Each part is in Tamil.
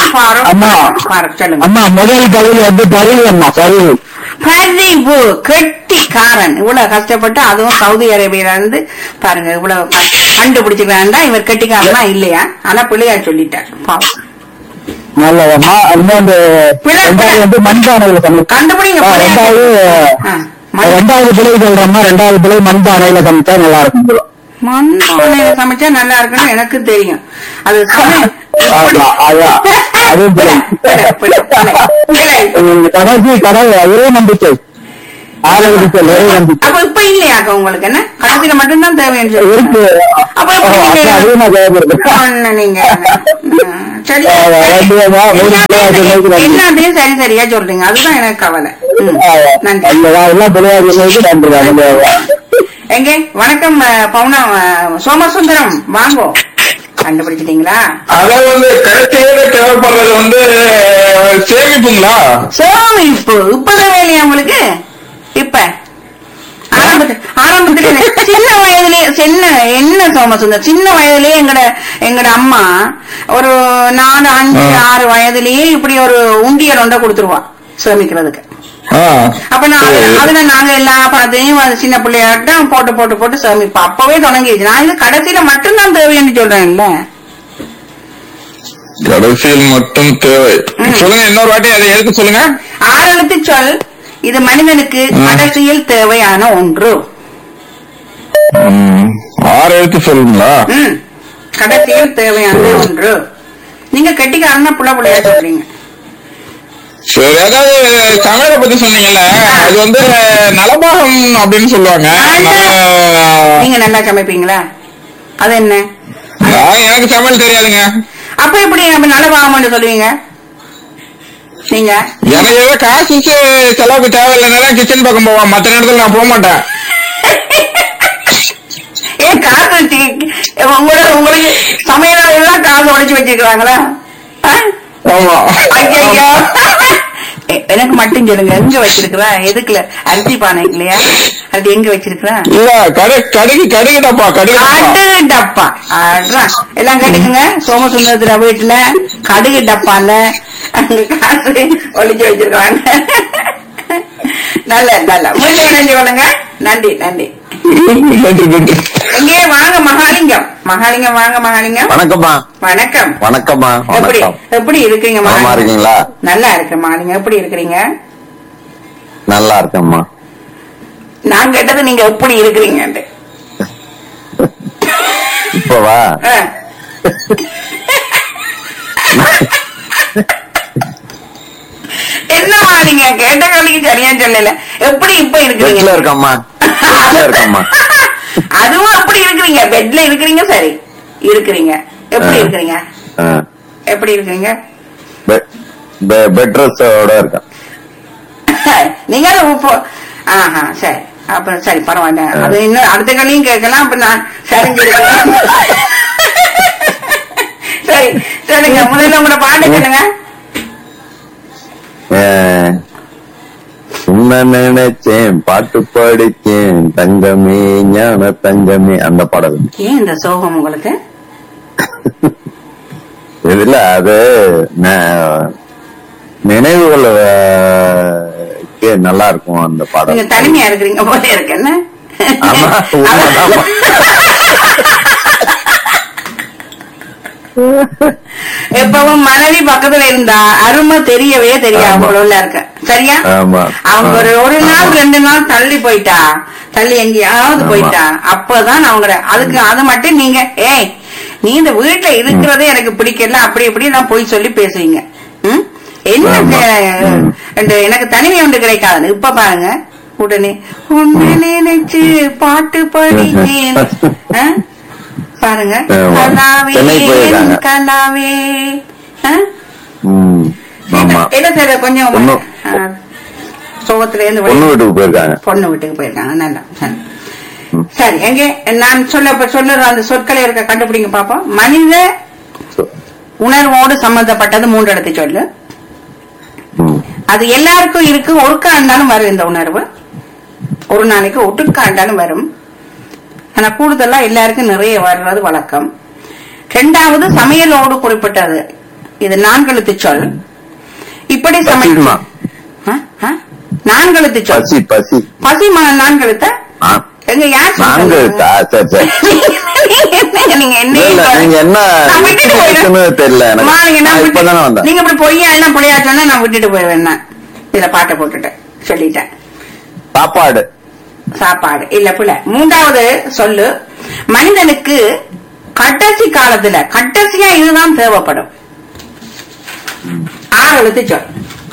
ஃபாரூக் அம்மா. ஃபாரூக் சொல்லுங்க அம்மா முதல் பகுதி வந்து பருவு அம்மா பருவு பதிவு கெட்டிக்காரன் இவ்வளவு கஷ்டப்பட்டு அதுவும் சவுதி அரேபியால இருந்து பாருங்க இவ்வளவு க- கண்டுபிடிச்சுக்கிறான்டா இவர் கெட்டிக்காரனா இல்லையா ஆனா பிள்ளையா சொல்லிட்டார் பாவம். நல்லதம்மா இன்னொன்று பிள்ளை, ரெண்டாவது வந்து மண்பானையில சமைச்சு கண்டுபிடிங்க ஆ, பிள்ளையா. ரெண்டாவது ஆ, மண்- ரெண்டாவது பிள்ளை சொல்றோம்மா ரெண்டாவது பிள்ளை மண்பானையில சமைச்சா நல்லா இருக்கும் bro. மண் பானையில சமைச்சா நல்லா இருக்குன்னு எனக்கு தெரியும் அது சமை- இப்படி- ஆமா, அதான். அதுவும் பிள்ளை. பிள்ளை, பிள்ளை, பிள்ளை, பிள்ளை. உம், கடைசி கடை ஒரே நம்பிக்கை ஆரோக்கியத்தை ஒரே நம்பிக்கை அப்ப இப்ப இல்லையாக்க உங்களுக்கு என்ன கடைசியில மட்டும்தான் தேவைன்னு சொல்லி இருக்கு அப்ப எப்படி ஓ, நீங்க- அப்ப அதுவும் நான் தேவைப்படுது ஒண்ணு நீங்க ம், சரி ஆ, ரெண்டு பேரா, மூணு பேரா, எல்லாத்தையும் ரெண்டு. எல்லாத்தையும் சரி சரியா சொல்றீங்க அதுதான் எனக்கு கவலை ம், நன்றி எல்லாம் பிள்ளையாருக்கு நன்றி நன்றி எங்க வணக்கம் அஹ், பவுனா அஹ், சோமசுந்தரம் வாங்கோ கண்டுபிடிச்சிட்டீங்களா அதாவது வந்து கடைசியில தேவைப்படுறது வந்து அஹ், சேமிப்புங்களா சேமிப்பு இப்பதான் வேலையா உங்களுக்கு இப்ப ஆரம்பத்து- ஆரம்பத்துல என்ன? சின்ன வயதுலயே சின்ன என்ன சோமசுந்தர் சின்ன வயதுலயே எங்கட எங்கட அம்மா ஒரு நாலு அஞ்சு ஆ. ஆறு வயதுலயே இப்படி ஒரு உண்டியல் ஒன்றை கொடுத்துருவா சேமிக்கிறதுக்கு ஆ. அப்ப நான் அதுல- சரி. அதுல நாங்க எல்லா பணத்தையும் அது சின்ன பிள்ளையாட்டம் போட்டு போட்டு போட்டு சேமிப்போம் அப்பவே தொடங்கிடுச்சு நான் இது கடைசியில மட்டும்தான் தேவைன்னு சொல்றேன் இல்ல கடைசியில் மட்டும் தேவை சொல்லுங்க இன்னொரு வாட்டி அதை எதுக்கு சொல்லுங்க ஆரம்பத்து சொல் இது மனிதனுக்கு ம். கடைசியில் தேவையான ஒன்று ம், ஆறு எழுத்து சொல்லுங்களா ம். கடைசியில் தேவையான ஒன்று நீங்க கெட்டிக்காரனா புள்ள புள்ளையா சொல்றீங்க சரி அதாவது சமையலை பத்தி சொன்னீங்கல்ல அது வந்து நலபாகம் அப்படின்னு சொல்லுவாங்க நல்ல- நீங்க நல்லா சமைப்பீங்களா அது என்ன நான் எனக்கு சமையல் தெரியாதுங்க அப்ப எப்படி அப்ப நல்ல பாவம்னு சொல்லுவீங்க நீங்க எனக்கு ஏதோ காசு செ- செலவுக்கு தேவையில்லைன்னா கிச்சன் பக்கம் போவான் மத்த நேரத்துல நான் போக மாட்டேன் ஏன் காசு வச்சு உங்களுக்கு உங்களுக்கு சமையல் எல்லாம் காசு உடைச்சு வச்சிருக்காங்களா ஆமா ஐயோ எனக்கு மட்டும் சொல்லுங்க எங்க வச்சிருக்கிறா எதுக்குல அரிசி பானை இல்லையா அது எங்க வச்சிருக்கிறா இல்ல கடு கடுகு கடுகு டப்பா கடுகு டப்பா கடுகு டப்பா அட்ரா. எல்லாம் கேட்டுக்குங்க சோமசுந்தரத்துல வீட்டுல கடுகு டப்பால அங்க காசு ஒளிச்சு வச்சிருக்காங்க நல்ல நல்ல முடிஞ்ச இணைஞ்சு சொல்லுங்க நன்றி நன்றி நன்றி நன்றி எங்கே வாங்க மகாலிங்கம் மகாலிங்கம் வாங்க மகாலிங்கம் வணக்கம்மா வணக்கம் வணக்கம்மா எப்படி வணக்கம் எப்படி இருக்கீங்க நலமா மகாலிங்கம்? இருக்கீங்களா நல்லா இருக்கு மகாலிங்கம் எப்படி இருக்கிறீங்க நல்லா இருக்கேம்மா நான் கேட்டது நீங்க எப்படி இருக்கிறீங்க இப்பவா என்னமா நீங்க கேட்ட கேள்விக்கு சரியா சொல்லல எப்படி இப்ப பெட்ல இருக்கிறீங்க இருக்கம்மா பெட்ல இருக்கம்மா அதுவும் அப்படி இருக்கிறீங்க பெட்ல இருக்கிறீங்க சரி இருக்கிறீங்க எப்படி ஆ. இருக்கிறீங்க ஆ. எப்படி இருக்கிறீங்க பெ- பெ- பெட் ரெஸ்டோட இருக்கேன் நீங்க அது உப்பு ஆஹா சரி அப்ப சரி பரவாயில்ல அது இன்னும் அடுத்த கல்லையும் கேட்கலாம் அப்ப நான் சரிஞ்சிருக்கேன் சரி சொல்லுங்க முதல்ல உங்களோட பாட்டு சொல்லுங்க ஆ. உன்னை நினைச்சேன் பாட்டு படிச்சேன் தங்கமே ஞான தங்கமே அந்த பாடல் ஏன் இந்த சோகம் உங்களுக்கு இதுல அது ந- நினைவுகள் ஆ, க்கு நல்லா இருக்கும் அந்த நீங்க பாடல் தனிமையா இருக்கிறீங்க போல இருக்கு என்ன ஆமா, உண்மைதாம்மா. எப்பவும் மனைவி பக்கத்துல இருந்தா அருமை தெரியவே தெரியாம ஆமா. உள்ள இருக்க சரியா ஆமா. அவங்க ஒரு ஒரு நாள் ஆமா. ரெண்டு நாள் தள்ளி போயிட்டா தள்ளி எங்கேயாவது ஆமா. போயிட்டா அப்பதான் அவங்கள அதுக்கு அது மட்டும் நீங்க ஏய் நீ இந்த வீட்டுல இருக்கிறதே எனக்கு பிடிக்கல அப்படி இப்படி நான் போய் சொல்லி பேசுவீங்க ம்? என்ன ஆமா. இந்த- ம். இந்த எனக்கு தனிமை ஒன்று கிடைக்காது இப்ப பாருங்க உடனே உன்னை நினைச்சு பாட்டு படித்தேன் ஆ? பாருங்க ஆமா. கலாவே சென்னை போயிருக்காங்க. கலாவே ஆ? ம், ஆமா என்ன சார் கொஞ்சம் பொண்ணு- ஆ, சோகத்துல இருந்து பொண்ணு வெளிய- வீட்டுக்கு போயிருக்காங்க பொண்ணு வீட்டுக்கு போயிருக்காங்க நல்லா சரி. சரி எங்க நான் சொல்ல இப்ப சொல்லுற அந்த சொற்களை இருக்க கண்டுபிடிங்க பாப்போம் மனித சொ- உணர்வோடு சம்பந்தப்பட்டது மூன்று இடத்தை சொல்லு ம், அது எல்லாருக்கும் இருக்கு ஒருக்கா இருந்தாலும் வரும் இந்த உணர்வு ஒரு நாளைக்கு ஒட்டுக்கா இருந்தாலும் வரும் ஆனா கூடுதலா எல்லாருக்கும் நிறைய வர்றது வழக்கம் ரெண்டாவது சமையலோடு குறிப்பிட்டது இது நான்கெழுத்து சொல் இப்படி சமை பசிமா. ஆ? ஆ? நான்கெழுத்து சொல் பசி பசி பசி மா- நான்கெழுத்த ஆ, எங்க யார் நான்கு சொல்றது? சரி சரி நீங்க என்னங்க, நீங்க என்ன இல்ல, இல்ல, நீங்க என்ன நான் விட்டுட்டு எப்படி போயிடுவேன். இருக்குன்னு தெரியல எனக்கு. அம்மா, நீங்க நான் நான் விட்டு- இப்பதானே வந்தேன். நீங்க இப்படி பொய்யா எல்லாம் பொய்யா சொன்னா நான் விட்டுட்டு போயிடுவேன் நான். இதுல பாட்டை போட்டுட்டேன் சொல்லிட்டேன் சாப்பாடு சாப்பாடு இல்ல புள்ள மூன்றாவது சொல்லு மனிதனுக்கு கடைசி காலத்துல கடைசியா இதுதான் தேவைப்படும் ஆறு எழுத்து சொல்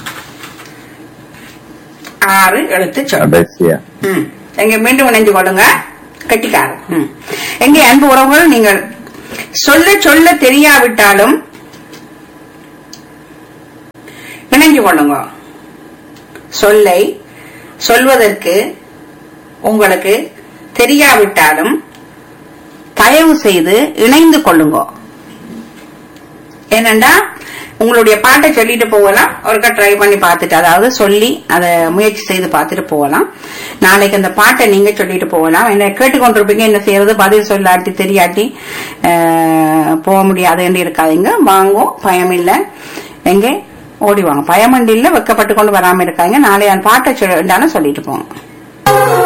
ஆறு எழுத்து சொல் கடைசியா ம். எங்க மீண்டும் இணைஞ்சு கொள்ளுங்க கட்டிக்காரன் ம். எங்க அன்பு உறவுகள் நீங்கள் சொல்ல சொல்ல தெரியாவிட்டாலும் இணைஞ்சு கொள்ளுங்க சொல்லை சொல்வதற்கு உங்களுக்கு தெரியாவிட்டாலும் தயவு செய்து இணைந்து கொள்ளுங்க ஏனண்டா உங்களுடைய பாட்டை சொல்லிட்டு போகலாம் ஒருக்கா ட்ரை பண்ணி பார்த்துட்டு அதாவது சொல்லி அதை முயற்சி செய்து பார்த்துட்டு போகலாம் நாளைக்கு அந்த பாட்டை நீங்க சொல்லிட்டு போகலாம் என்ன கேட்டுக்கொண்டிருப்பீங்க என்ன செய்யறது பதில் சொல்லாட்டி தெரியாட்டி அஹ், போக முடியாது என்று இருக்காதீங்க வாங்கும் பயம் இல்ல எங்க ஓடி வாங்க பயமண்டி இல்ல வெக்கப்பட்டு கொண்டு வராம இருக்காங்க நாளை அந்த பாட்டை சொல்லான்னு சொல்லிட்டு போங்க